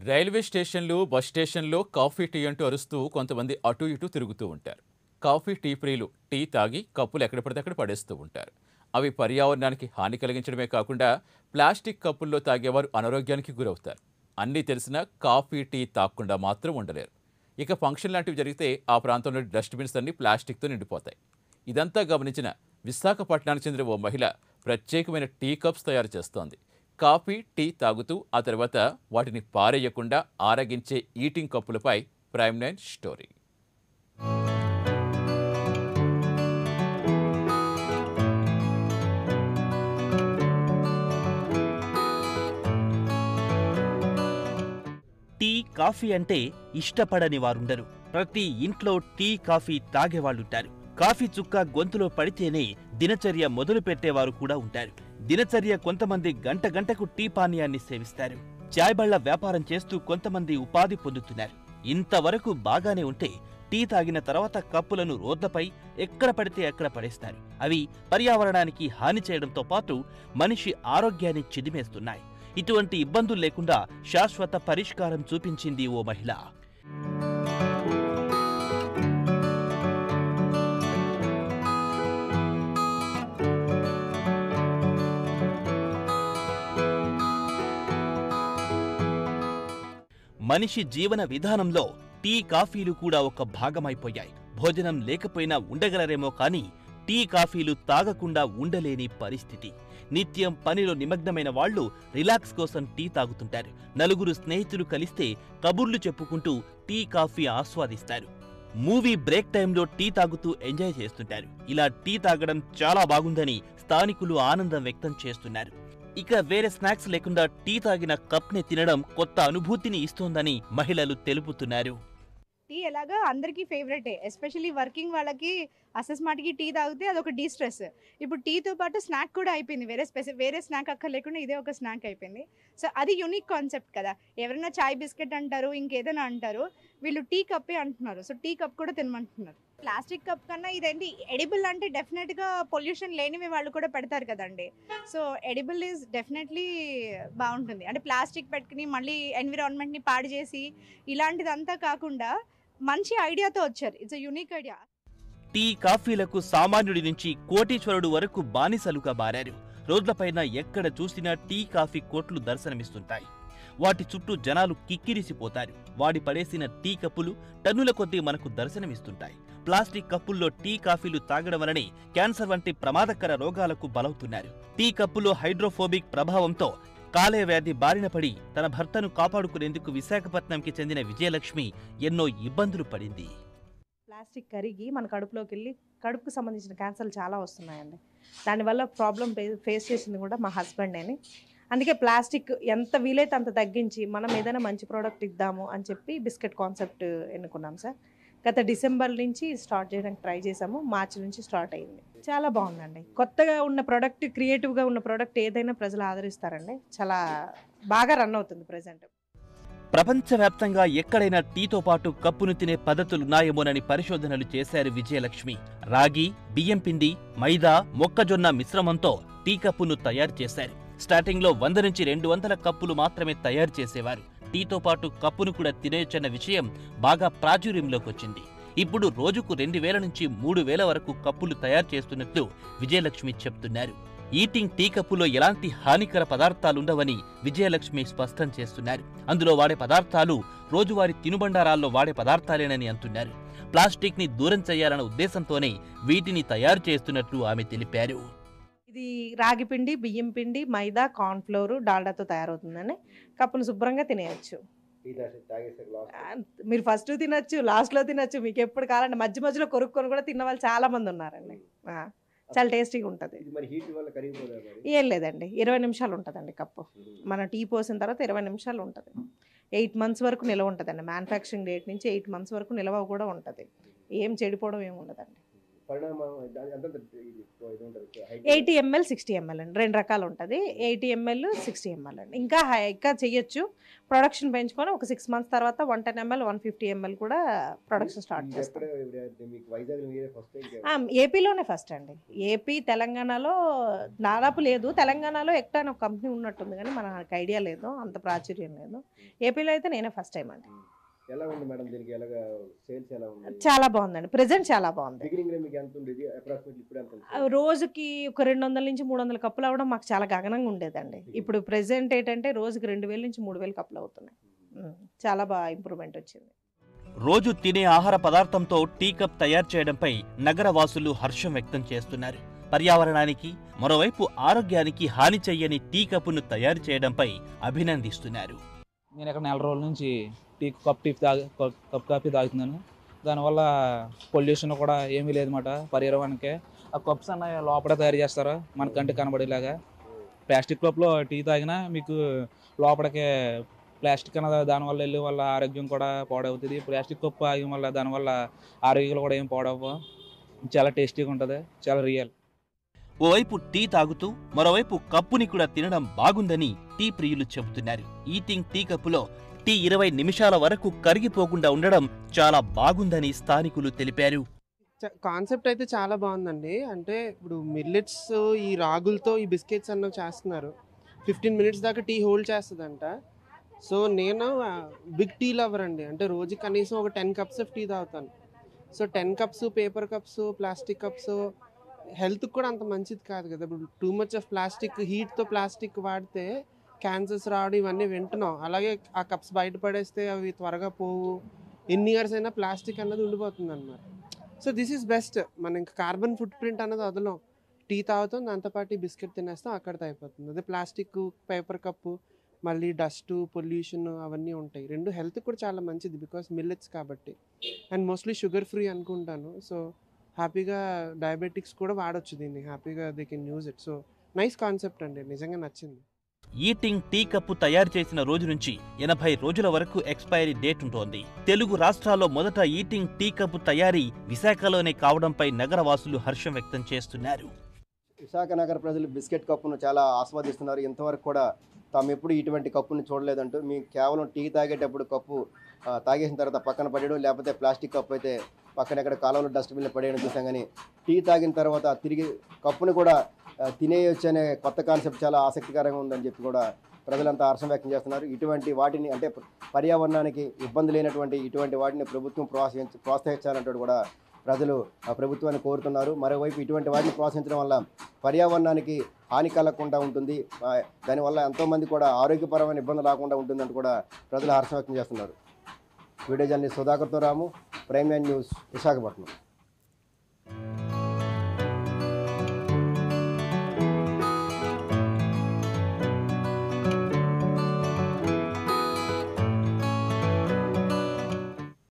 Railway స్టేషన్లు bus స్టేషన్లో coffee tea అంటూ అరుస్తూ కొంతమంది అటు ఇటు తిరుగుతూ ఉంటారు కాఫీ టీ ప్రియులు టీ తాగి కప్పులు ఎక్కడ పడితే అక్కడ పడేస్తూ ఉంటారు అవి పర్యావరణానికి హాని కలిగించడమే కాకుండా ప్లాస్టిక్ కప్పుల్లో తాగేవారు అనారోగ్యానికి గురవుతారు అన్నీ తెలిసినా కాఫీ టీ తాగకుండా మాత్రం ఉండలేరు ఇక ఫంక్షన్ లాంటివి జరిగితే ఆ ప్రాంతంలో డస్ట్బిన్స్ అన్ని ప్లాస్టిక్తో నిండిపోతాయి ఇదంతా గమనించిన విశాఖపట్నానికి చెందిన ఓ మహిళ ప్రత్యేకమైన టీ కప్స్ తయారు చేస్తోంది కాఫీ టీ తాగుతూ ఆ తర్వాత వాటిని పారేయకుండా ఆరగించే ఈటింగ్ కప్పులపై Prime Nine story tea coffee అంటే ఇష్టపడని వారుండరు ప్రతి ఇంట్లో టీ కాఫీ తాగేవాళ్ళుంటారు కాఫీ చుక్క గొంతులో పడితేనే దినచర్య మొదలు పెట్టేవారు కూడా ఉంటారు దినచర్య కొంతమంది గంట గంటకు టీ పానీయాన్ని సేవిస్తారు చాయ్ బళ్ల వ్యాపారం చేస్తూ కొంతమంది ఉపాధి పొందుతున్నారు ఇంతవరకు బాగానే ఉంటే టీ తాగిన తర్వాత కప్పులను రోడ్లపై ఎక్కడ పడితే అక్కడ పడేస్తారు అవి పర్యావరణానికి హాని చేయడంతో పాటు మనిషి ఆరోగ్యాన్ని చిదిమేస్తున్నాయి ఇటువంటి ఇబ్బందులు లేకుండా శాశ్వత పరిష్కారం చూపించింది ఓ మహిళ మనిషి జీవన విధానంలో టీ కాఫీలు కూడా ఒక భాగమైపోయాయి భోజనం లేకపోయినా ఉండగలరేమో కానీ టీ కాఫీలు తాగకుండా ఉండలేని పరిస్థితి నిత్యం పనిలో నిమగ్నమైన వాళ్ళు రిలాక్స్ కోసం టీ తాగుతుంటారు నలుగురు స్నేహితులు కలిస్తే కబుర్లు చెప్పుకుంటూ టీ కాఫీ ఆస్వాదిస్తారు మూవీ బ్రేక్ టైంలో టీ తాగుతూ ఎంజాయ్ చేస్తుంటారు ఇలా టీ తాగడం చాలా బాగుందని స్థానికులు ఆనందం వ్యక్తం చేస్తున్నారు ఇక వేరే స్నాక్స్ లేకుండా టీ తాగిన కప్ని తినడం కొత్త అనుభూతిని ఇస్తోందని మహిళలు తెలుపుతున్నారు టీ ఎలాగా అందరికీ ఫేవరెటే ఎస్పెషల్లీ వర్కింగ్ వాళ్ళకి అసెస్మాటికి టీ తాగితే అదొక డీ స్ట్రెస్ ఇప్పుడు టీతో పాటు స్నాక్ కూడా అయిపోయింది వేరే స్పెసి వేరే స్నాక్ అక్కర్లేకుండా ఇదే ఒక స్నాక్ అయిపోయింది సో అది యూనిక్ కాన్సెప్ట్ కదా ఎవరైనా చాయ్ బిస్కెట్ అంటారు ఇంకేదైనా అంటారు వీళ్ళు టీ కప్పే అంటున్నారు సో టీ కప్ కూడా తినమంటున్నారు ప్లాస్టిక్ కప్ కన్నా ఇదేంటి ఎడిబుల్ అంటే డెఫినెట్గా పొల్యూషన్ లేనివి వాళ్ళు కూడా పెడతారు కదండి సో ఎడిబుల్ ఈజ్ డెఫినెట్లీ బాగుంటుంది అంటే ప్లాస్టిక్ పెట్టుకుని మళ్ళీ ఎన్విరాన్మెంట్ని పాడు చేసి ఇలాంటిదంతా కాకుండా మంచి ఐడియాతో వచ్చారు ఇట్స్ యూనిక్ ఐడియా టీ కాఫీలకు సామాన్యుడి నుంచి కోటీశ్వరుడు వరకు బానిసలుగా మారారు రోడ్లపైన ఎక్కడ చూసినా టీ కాఫీ కోట్లు దర్శనమిస్తుంటాయి వాటి చుట్టూ జనాలు కిక్కిరిసిపోతారు వాడి పడేసిన టీ కప్పులు టన్నుల కొద్దీ మనకు దర్శనమిస్తుంటాయి ప్లాస్టిక్ కప్పుల్లో టీ కాఫీలు తాగడం వలనే క్యాన్సర్ వంటి ప్రమాదకర రోగాలకు బలవుతున్నారు టీ కప్పులో హైడ్రోఫోబిక్ ప్రభావంతో కాలే వ్యాధి బారిన పడి తన భర్తను కాపాడుకునేందుకు విశాఖపట్నంకి చెందిన విజయలక్ష్మి ఎన్నో ఇబ్బందులు పడింది ప్లాస్టిక్ కరిగి మన కడుపులోకి వెళ్ళి కడుపుకు సంబంధించిన క్యాన్సర్లు చాలా వస్తున్నాయండి దానివల్ల ప్రాబ్లం ఫేస్ చేసింది కూడా మా హస్బెండేని అందుకే ప్లాస్టిక్ ఎంత వీలైతే అంత తగ్గించి మనం ఏదైనా మంచి ప్రోడక్ట్ ఇద్దాము అని చెప్పి బిస్కెట్ కాన్సెప్ట్ ఎన్నుకున్నాం సార్ గత డిసెంబర్ నుంచి స్టార్ట్ చేయడానికి ట్రై చేసాము మార్చి నుంచి స్టార్ట్ అయింది చాలా బాగుందండి కొత్తగా ఉన్న ప్రోడక్ట్ క్రియేటివ్గా ఉన్న ప్రోడక్ట్ ఏదైనా ప్రజలు ఆదరిస్తారండి చాలా బాగా రన్ అవుతుంది ప్రజెంట్ ప్రపంచవ్యాప్తంగా ఎక్కడైనా టీతో పాటు కప్పును తినే పద్ధతులున్నాయేమోనని పరిశోధనలు చేశారు విజయలక్ష్మి రాగి బియ్యం పిండి మైదా మొక్కజొన్న మిశ్రమంతో టీ కప్పును తయారు చేశారు స్టార్టింగ్లో వంద నుంచి రెండు వందల కప్పులు మాత్రమే తయారు చేసేవారు టీతో పాటు కప్పును కూడా తినేయచ్చన్న విషయం బాగా ప్రాచుర్యంలోకి వచ్చింది ఇప్పుడు రోజుకు రెండు వేల నుంచి మూడు వేల వరకు కప్పులు తయారు చేస్తున్నట్లు విజయలక్ష్మి చెప్తున్నారు ఈటింగ్ టీ కప్పులో ఎలాంటి హానికర పదార్థాలుండవని విజయలక్ష్మి స్పష్టం చేస్తున్నారు అందులో వాడే పదార్థాలు రోజువారీ తినుబండారాల్లో వాడే పదార్థాలేనని అంటున్నారు ప్లాస్టిక్ ని దూరం చేయాలన్న ఉద్దేశంతోనే వీటిని తయారు చేస్తున్నట్లు ఆమె తెలిపారు ఇది రాగి పిండి బియ్యం పిండి మైదా కార్న్ఫ్లోర్ డాల్డాతో తయారవుతుందని కప్పును శుభ్రంగా తినేయచ్చు ఆ, మీరు ఫస్ట్ తినొచ్చు లాస్ట్లో తినొచ్చు మీకు ఎప్పుడు కావాలంటే మధ్య మధ్యలో కొరుక్కొని కూడా తిన్న వాళ్ళు చాలా మంది ఉన్నారండి ఆ, చాలా టేస్టీగా ఉంటుంది ఇది మరి హీట్ వల్ల కరిగిపోదా మరి ఏం లేదండి ఇరవై నిమిషాలు ఉంటుందండి కప్పు మనం టీ పోసిన తర్వాత ఇరవై నిమిషాలు ఉంటుంది ఎయిట్ మంత్స్ వరకు నిల్వ ఉంటుందండి మ్యానుఫ్యాక్చరింగ్ డేట్ నుంచి ఎయిట్ మంత్స్ వరకు నిల్వ కూడా ఉంటుంది ఏం చెడిపోవడం ఏమి ఉండదండి పరిణామం దాని అంత ఇది ఇది ఉంటుంది height. Eighty ML sixty ML అండి రెండు రకాలు ఉంటుంది ఎయిటీ ఎంఎల్ సిక్స్టీ ఎంఎల్ అండి ఇంకా హై ఇంకా చెయ్యొచ్చు ప్రొడక్షన్ పెంచుకొని ఒక సిక్స్ మంత్స్ తర్వాత one ten ML one fifty ML కూడా ప్రొడక్షన్ స్టార్ట్ ఇది చేస్తాం ఎక్కడ ఇప్పుడు మీకు వైజాగ్ మీరే ఫస్ట్ ఆ, ఏపీలోనే ఫస్ట్ అండి ఏపీ తెలంగాణలో దాదాపు లేదు తెలంగాణలో ఎక్కడ ఒక కంపెనీ ఉన్నట్టుంది కానీ మనకు ఐడియా లేదు అంత ప్రాచుర్యం లేదు ఏపీలో అయితే నేనే ఫస్ట్ టైం అండి ఎలా ఉంది మేడం దీనికి ఎలాగా సేల్స్ ఎలా ఉంది చాలా బాగుందండి ప్రెజెంట్ చాలా బాగుంది బిగినింగ్ లో మీకు ఎంత ఉండేది అప్రాక్సిమేట్లీ ఇప్పుడు ఎంత ఆ, ఉంది? రోజుకి ఒక రెండు వందల నుంచి మూడు వందల కప్పులు అవ్వడం మాకు చాలా గగనంగా ఉండేదండి ఇప్పుడు ప్రెసెంట్ ఏంటంటే రోజుకి రెండు వేల నుంచి మూడు వేలు కప్పులు అవుతున్నాయి ఉమ్, చాలా బాగా ఇంప్రూవ్మెంట్ వచ్చింది రోజు తినే ఆహార పదార్థంతో టీ కప్ తయారు చేయడంపై నగరవాసులు హర్షం వ్యక్తం చేస్తున్నారు పర్యావరణానికి మరోవైపు ఆరోగ్యానికి హాని చెయ్యని టీ కప్పును తయారు చేయడంపై అభినందిస్తున్నారు నేను ఇక్కడ నెల రోజుల నుంచి టీ కప్ టీ తాగి కప్ కప్ కాఫీ తాగుతున్నాను దానివల్ల పొల్యూషన్ కూడా ఏమీ లేదన్నమాట పర్యావరణానికి ఆ కప్స్ అన్న లోపల తయారు చేస్తారు మన కంటికి కనబడేలాగా ప్లాస్టిక్ కప్లో టీ తాగినా మీకు లోపలికి ప్లాస్టిక్ అన్నది దానివల్ల వెళ్ళి వల్ల ఆరోగ్యం కూడా పాడవుతుంది ప్లాస్టిక్ కప్ ఆగడం వల్ల దానివల్ల ఆరోగ్యాలు కూడా ఏం పాడవు చాలా టేస్టీగా ఉంటుంది చాలా రియల్ ఓవైపు టీ తాగుతూ మరోవైపు కప్పుని కూడా తినడం బాగుందని టీ ప్రియులు చెబుతున్నారు ఈటింగ్ టీ కప్పులో టీ ఇరవై నిమిషాల వరకు కరిగిపోకుండా ఉండడం చాలా బాగుందని స్థానికులు తెలిపారు కాన్సెప్ట్ అయితే చాలా బాగుందండి అంటే ఇప్పుడు మిల్లెట్స్ ఈ రాగులతో ఈ బిస్కెట్స్ అన్నవి చేస్తున్నారు ఫిఫ్టీన్ మినిట్స్ దాకా టీ హోల్డ్ చేస్తుందంట సో నేను బిగ్ టీ లవర్ అండి అంటే రోజు కనీసం ఒక టెన్ కప్స్ ఆఫ్ టీ తాగుతాను so ten cups paper cups plastic cups హెల్త్కి కూడా అంత మంచిది కాదు కదా ఇప్పుడు టూ మచ్ ఆఫ్ ప్లాస్టిక్ హీట్తో ప్లాస్టిక్ వాడితే క్యాన్సర్స్ రావడం ఇవన్నీ వింటున్నాం అలాగే ఆ కప్స్ బయట పడేస్తే అవి త్వరగా పోవు ఎన్ని ఇయర్స్ అయినా ప్లాస్టిక్ అన్నది ఉండిపోతుంది అనమాట సో దిస్ ఈస్ బెస్ట్ మనం ఇంకా కార్బన్ ఫుట్ ప్రింట్ అన్నది వదలం టీ తాగుతాం దాంతోపాటు బిస్కెట్ తినేస్తాం అక్కడితో అయిపోతుంది అదే ప్లాస్టిక్ పేపర్ కప్పు మళ్ళీ డస్ట్ పొల్యూషన్ అవన్నీ ఉంటాయి రెండు హెల్త్ కూడా చాలా మంచిది బికాస్ మిల్లెట్స్ కాబట్టి అండ్ మోస్ట్లీ షుగర్ ఫ్రీ అనుకుంటాను సో హ్యాపీగా డయాబెటిక్స్ కూడా వాడొచ్చు దీన్ని హ్యాపీగా they can use it so nice concept అండి నిజంగా నచ్చింది ఈటింగ్ టీ కప్పు తయారు చేసిన రోజు నుంచి ఎనభై రోజుల వరకు ఎక్స్పైరీ డేట్ ఉంటోంది తెలుగు రాష్ట్రాల్లో మొదట ఈటింగ్ టీ కప్పు తయారీ విశాఖలోనే కావడంపై నగరవాసులు హర్షం వ్యక్తం చేస్తున్నారు విశాఖ నగర ప్రజలు బిస్కెట్ కప్పును చాలా ఆస్వాదిస్తున్నారు ఇంతవరకు కూడా తాము ఎప్పుడు ఇటువంటి కప్పును చూడలేదంటూ మేము కేవలం టీ తాగేటప్పుడు కప్పు ఆ, తాగేసిన తర్వాత పక్కన పడేయడం లేకపోతే ప్లాస్టిక్ కప్పు అయితే పక్కన ఎక్కడ కాలంలో డస్ట్బిన్లో పడేయడం చూసాం కానీ టీ తాగిన తర్వాత తిరిగి కప్పుని కూడా ఆ, తినేయొచ్చు అనే కొత్త కాన్సెప్ట్ చాలా ఆసక్తికరంగా ఉందని చెప్పి కూడా ప్రజలంతా హర్షం వ్యక్తం చేస్తున్నారు ఇటువంటి వాటిని అంటే పర్యావరణానికి ఇబ్బంది లేనటువంటి ఇటువంటి వాటిని ప్రభుత్వం ప్రోత్సహించ ప్రోత్సహించాలంటూ కూడా ప్రజలు ఆ ప్రభుత్వాన్ని కోరుతున్నారు మరోవైపు ఇటువంటి వాటిని ప్రోత్సహించడం వల్ల పర్యావరణానికి హాని కలగకుండా ఉంటుంది ఆ, దానివల్ల ఎంతోమంది కూడా ఆరోగ్యపరమైన ఇబ్బంది రాకుండా ఉంటుందంటూ కూడా ప్రజలు హర్షం వ్యక్తం చేస్తున్నారు వీడియో జర్నలిస్ట్ సుధాకర్తో Ramu Prime Nine news Visakhapatnam